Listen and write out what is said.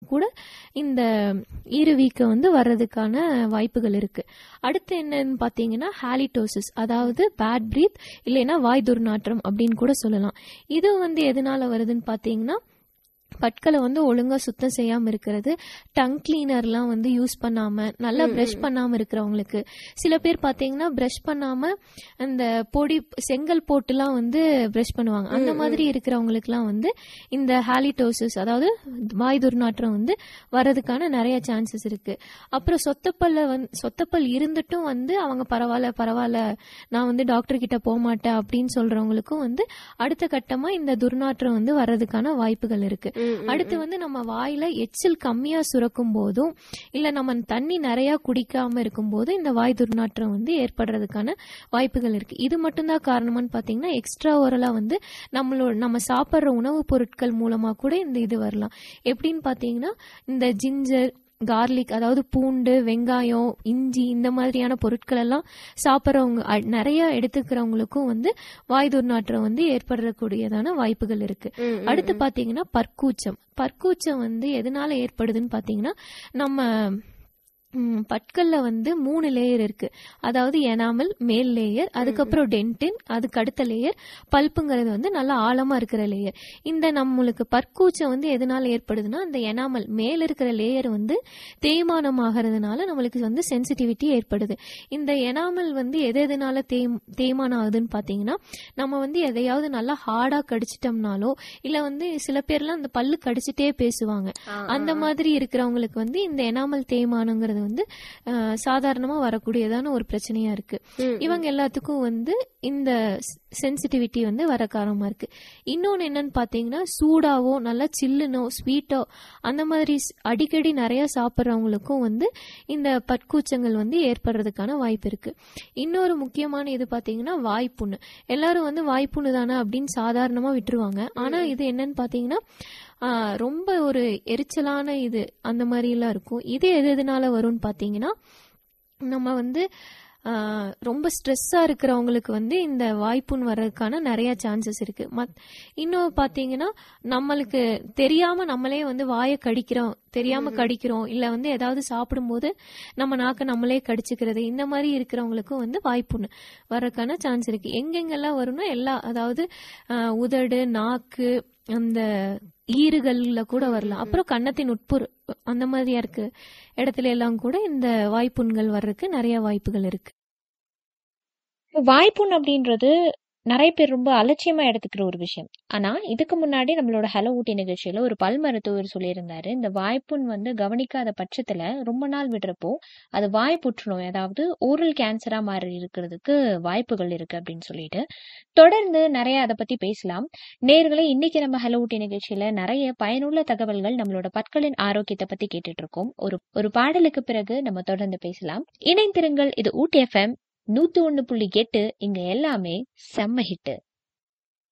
கூட இந்த ஈறுவீக்கம் வந்து வர்றதுக்கான வாய்ப்புகள் இருக்கு அடுத்து என்னன்னு பாத்தீங்கன்னா ஹாலிடோசிஸ் அதாவது பேட் பிரீத் இல்லைன்னா வாய் துர்நாற்றம் அப்படின்னு கூட சொல்லலாம் இது வந்து எதனால வருதுன்னு பாத்தீங்கன்னா பற்களை வந்து ஒழுங்கா சுத்தம் செய்யாம இருக்கிறது டங் கிளீனர்லாம் வந்து யூஸ் பண்ணாம நல்லா பிரஷ் பண்ணாம இருக்கிறவங்களுக்கு சில பேர் பாத்தீங்கன்னா பிரஷ் பண்ணாம அந்த பொடி செங்கல் போட்டுலாம் வந்து பிரஷ் பண்ணுவாங்க அந்த மாதிரி இருக்கிறவங்களுக்குலாம் வந்து இந்த ஹாலிடோசிஸ் அதாவது வாய் துர்நாற்றம் வந்து வர்றதுக்கான நிறைய சான்சஸ் இருக்கு அப்புறம் சொத்தப்பல்ல வந்து சொத்தப்பல் இருந்துட்டும் வந்து அவங்க பரவாயில்ல பரவாயில்ல நான் வந்து டாக்டர் கிட்ட போக மாட்டேன் அப்படின்னு சொல்றவங்களுக்கும் வந்து அடுத்த கட்டமா இந்த துர்நாற்றம் வந்து வர்றதுக்கான வாய்ப்புகள் இருக்கு அடுத்து வந்து நம்ம வாயில எச்சில் கம்மியா சுரக்கும் போதும் இல்ல நம்ம தண்ணி நிறைய குடிக்காம இருக்கும் போதும் இந்த வாய் துர்நாற்றம் வந்து ஏற்படுறதுக்கான வாய்ப்புகள் இருக்கு இது மட்டும்தான் காரணமான்னு பாத்தீங்கன்னா எக்ஸ்ட்ரா ஓரலா வந்து நம்மளோட நம்ம சாப்பிட்ற உணவுப் பொருட்கள் மூலமா கூட இந்த இது வரலாம் எப்படின்னு பாத்தீங்கன்னா இந்த ஜிஞ்சர் கார்லிக் அதாவது பூண்டு வெங்காயம் இஞ்சி இந்த மாதிரியான பொருட்கள் எல்லாம் சாப்பிட்றவங்க அ- நிறைய எடுத்துக்கிறவங்களுக்கும் வந்து வாய் துர்நாற்றம் வந்து ஏற்படக்கூடியதான வாய்ப்புகள் இருக்கு அடுத்து பாத்தீங்கன்னா பற்கூச்சம் பற்கூச்சம் வந்து எதனால ஏற்படுதுன்னு பாத்தீங்கன்னா நம்ம ம், பற்கள்ல வந்து மூணு லேயர் இருக்கு அதாவது எனாமல் மேல் லேயர் அதுக்கப்புறம் டென்டின் அதுக்கு அடுத்த லேயர் பல்ப்புங்கிறது வந்து நல்லா ஆழமா இருக்கிற லேயர் இந்த நம்மளுக்கு பற்கூச்சம் வந்து எதனால ஏற்படுதுன்னா அந்த எனாமல் மேல இருக்கிற லேயர் வந்து தேய்மானம் ஆகிறதுனால நம்மளுக்கு வந்து சென்சிட்டிவிட்டி ஏற்படுது இந்த எனாமல் வந்து எது எதனால தேய் தேய்மானம் ஆகுதுன்னு பாத்தீங்கன்னா நம்ம வந்து எதையாவது நல்லா ஹார்டா கடிச்சிட்டோம்னாலோ இல்ல வந்து சில பேர்லாம் அந்த பல்லு கடிச்சிட்டே பேசுவாங்க அந்த மாதிரி இருக்கிறவங்களுக்கு வந்து இந்த எனாமல் தேய்மானங்கிறது வந்து அஹ், சாதாரணமா வரக்கூடியதான ஒரு பிரச்சனையா இருக்கு இவங்க எல்லாத்துக்கும் வந்து இந்த சென்சிட்டிவிட்டி வந்து வர காரணமா இருக்கு இன்னொன்னு என்னன்னு பாத்தீங்கன்னா சூடாவோ நல்லா சில்லுனோ ஸ்வீட்டோ அந்த மாதிரி ஸ்- அடிக்கடி நிறைய சாப்பிட்றவங்களுக்கும் வந்து இந்த பற்கூச்சங்கள் வந்து ஏற்படுறதுக்கான வாய்ப்பு இருக்கு இன்னொரு முக்கியமான இது பாத்தீங்கன்னா வாய்ப்புண்ணு எல்லாரும் வந்து வாய்ப்புண்ணு தானே அப்படின்னு சாதாரணமா விட்டுருவாங்க ஆனா இது என்னன்னு பாத்தீங்கன்னா ஆ, ரொம்ப ஒரு எரிச்சலான இது அந்த மாதிரி எல்லாம் இருக்கும் இது எது எதனால வரும்னு பாத்தீங்கன்னா நம்ம வந்து ஆ, ரொம்ப ஸ்ட்ரெஸ்ஸா இருக்கிறவங்களுக்கு வந்து இந்த வாய்ப்புண் வர்றதுக்கான நிறைய சான்சஸ் இருக்கு மத் இன்னும் பாத்தீங்கன்னா நம்மளுக்கு தெரியாம நம்மளே வந்து வாயை கடிக்கிறோம் தெரியாம கடிக்கிறோம் இல்ல வந்து ஏதாவது சாப்பிடும்போது நம்ம நாக்க நம்மளே கடிச்சுக்கிறது இந்த மாதிரி இருக்கிறவங்களுக்கும் வந்து வாய்ப்புண்ணு வர்றதுக்கான சான்ஸ் இருக்கு எங்கெங்கெல்லாம் வரும்னா எல்லா அதாவது ஆ, உதடு நாக்கு அந்த ஈறுகள்ல கூட வரலாம் அப்புறம் கன்னத்தின் உட்புற அந்த மாதிரியா இருக்கு இடத்துல எல்லாம் கூட இந்த வாய்ப்புண்கள் வர்றதுக்கு நிறைய வாய்ப்புகள் இருக்கு வாய்ப்புண் அப்படின்றது நிறைய பேர் ரொம்ப அலட்சியமா எடுத்துக்கிற ஒரு விஷயம் ஆனா இதுக்கு முன்னாடி நம்மளோட ஹலோ ஊட்டி நிகழ்ச்சியில ஒரு பல் மருத்துவர் சொல்லியிருந்தாரு இந்த வாய்ப்புண் வந்து கவனிக்காத பட்சத்துல ரொம்ப நாள் விடுறப்போ அது வாய் புற்றுநோய் அதாவது ஓரல் கேன்சரா மாறி இருக்கிறதுக்கு வாய்ப்புகள் இருக்கு அப்படின்னு சொல்லிட்டு தொடர்ந்து நிறைய அதை பத்தி பேசலாம் நேர்களை இன்னைக்கு நம்ம ஹலோ ஊட்டி நிகழ்ச்சியில நிறைய பயனுள்ள தகவல்கள் நம்மளோட பற்களின் ஆரோக்கியத்தை பத்தி கேட்டுட்டு இருக்கோம் ஒரு ஒரு பாடலுக்கு பிறகு நம்ம தொடர்ந்து பேசலாம் இணைந்திருங்கள் இது ஊட்டி எஃப்எம் நூத்தி ஒண்ணு புள்ளி எட்டு இங்க எல்லாமே செம்ம ஹிட்டு